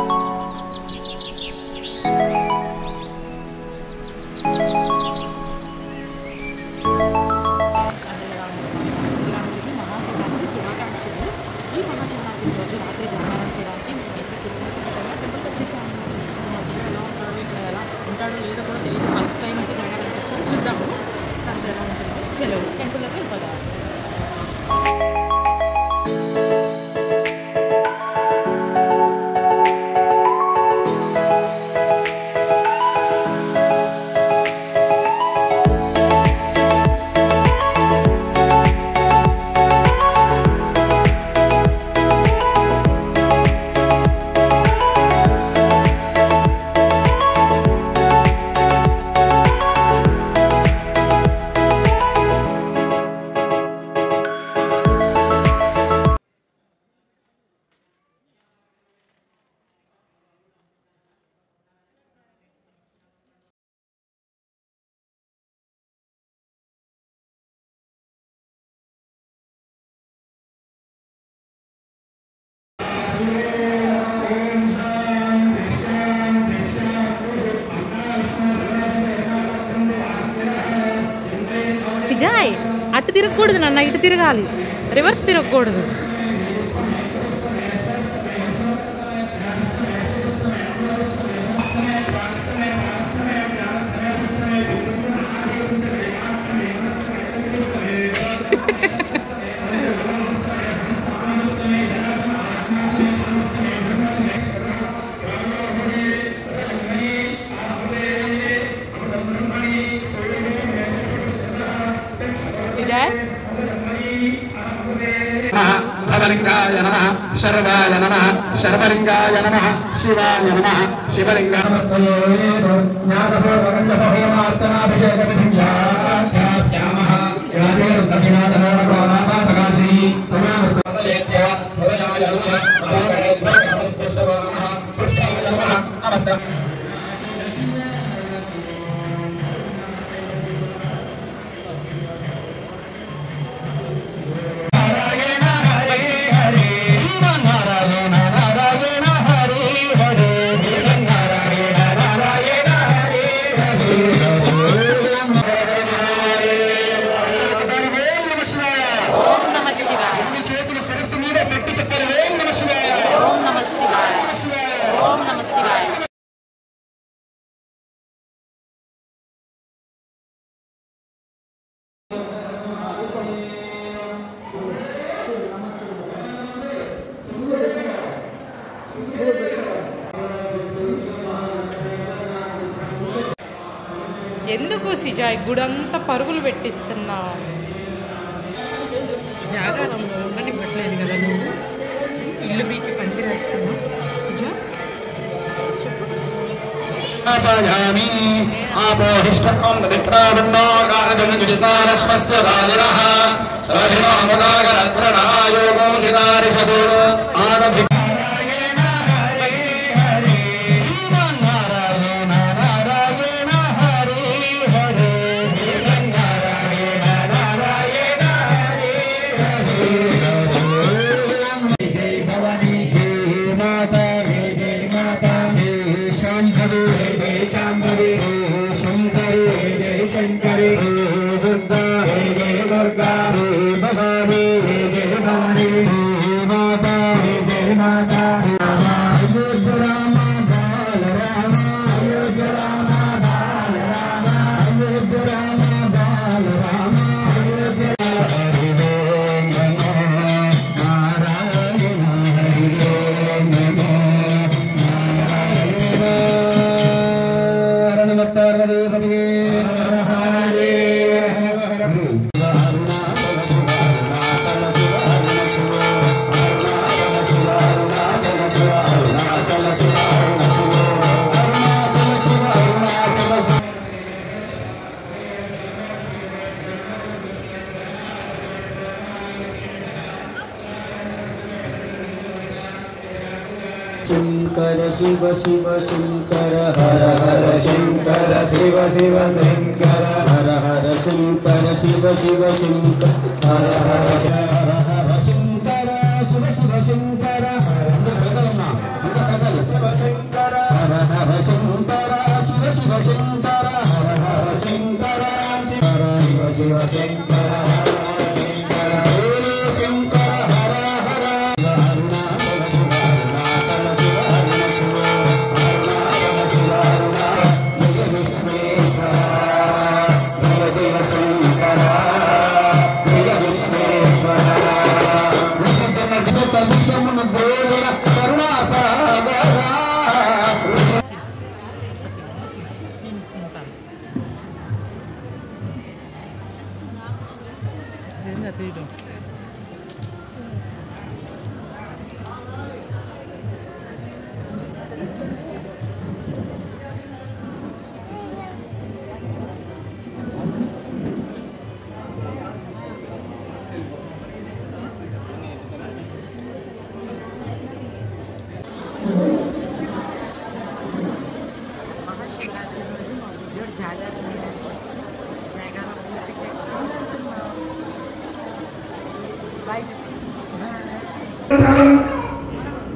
ఇలాంటివి మహాశివరాత్రి శుభాకాంక్షలు ఈ మహాశివరాత్రి రోజు రాత్రి ధ్యానం చేయడానికి మేము ఎంత తిరుమల టెంపుల్కి వచ్చేసాము మా శివ ఎలా ఉంటాడో ఇక్కడ ఎలా ఉంటాడో లేదో కూడా తెలియదు ఫస్ట్ టైం అయితే ధ్యానం అనిపించాను చూద్దాము దాంట్లో ఎలా ఉంటుంది చలో టెంపుల్లోకి వెళ్ళిపోదాం సిజాయ్ అటు తిరగకూడదు నన్న ఇటు తిరగాలి రివర్స్ తిరగకూడదు సిజాయ్ నమః భవలింగాయ నమః శర్వాయ నమః శర్వలింగాయ నమః శివాయ నమః శివలింగాయ నమస్తే ఓం నమ శివాయ చేతులు సరస్సు మీద పెట్టి చెప్పాలి ఓం నమ శివాయ ఓం నమ శివాయ ఓం నమ శివాయ ఎందుకు సిజాయ్ గుడంతా పరుగులు పెట్టిస్తున్నావు జాగారంలో ఉండనివ్వట్లేదు కదా నువ్వు ఇల్లు మీకు పంది రాస్తున్నావు సుజా ఆపయామి ఆపోహిష్టం విప్రావన్నో కారజముజితారస్మస్య బాలినః సరభినో ముదాగరత్రణాయోగో శిదారిషదు ఆనభి शङ्कर शिव शिव शङ्कर हर हर शङ्कर शिव शिव शङ्कर हर हर शङ्कर शिव शिव शङ्कर हर हर श- हर हर शङ्कर शिव शिव शङ्कर हर हर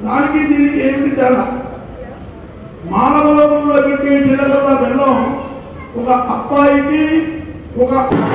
దానికి దీనికి ఏమిటి తేడా మానవ లోకంలో పెట్టే జీలకర్ర బెల్లం ఒక అబ్బాయికి ఒక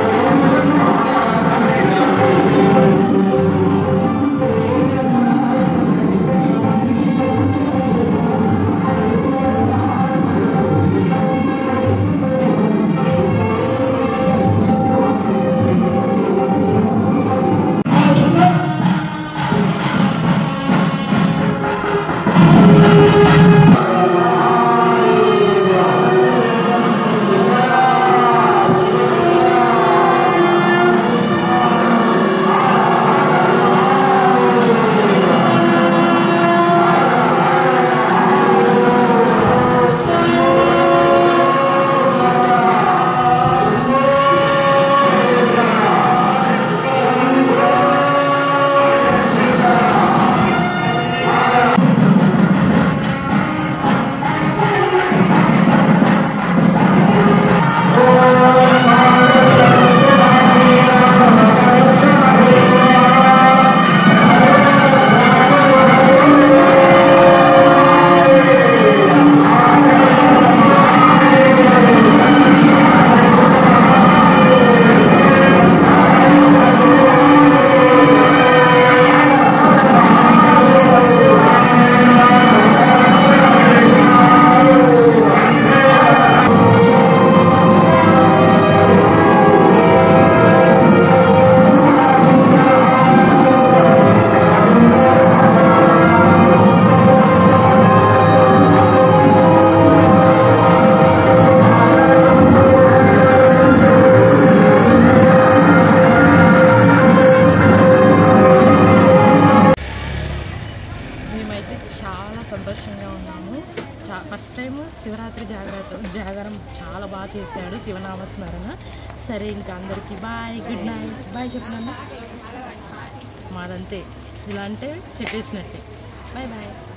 మేమైతే చాలా సంతోషంగా ఉన్నాము చా ఫస్ట్ టైం శివరాత్రి జాగ్రత్త జాగరం చాలా బాగా చేశాడు శివనామస్మరణ సరే ఇంకా అందరికీ బాయ్ గుడ్ నైట్ బాయ్ చెప్పినా మాదంతే ఇలా అంటే చెప్పేసినట్టే బాయ్ బాయ్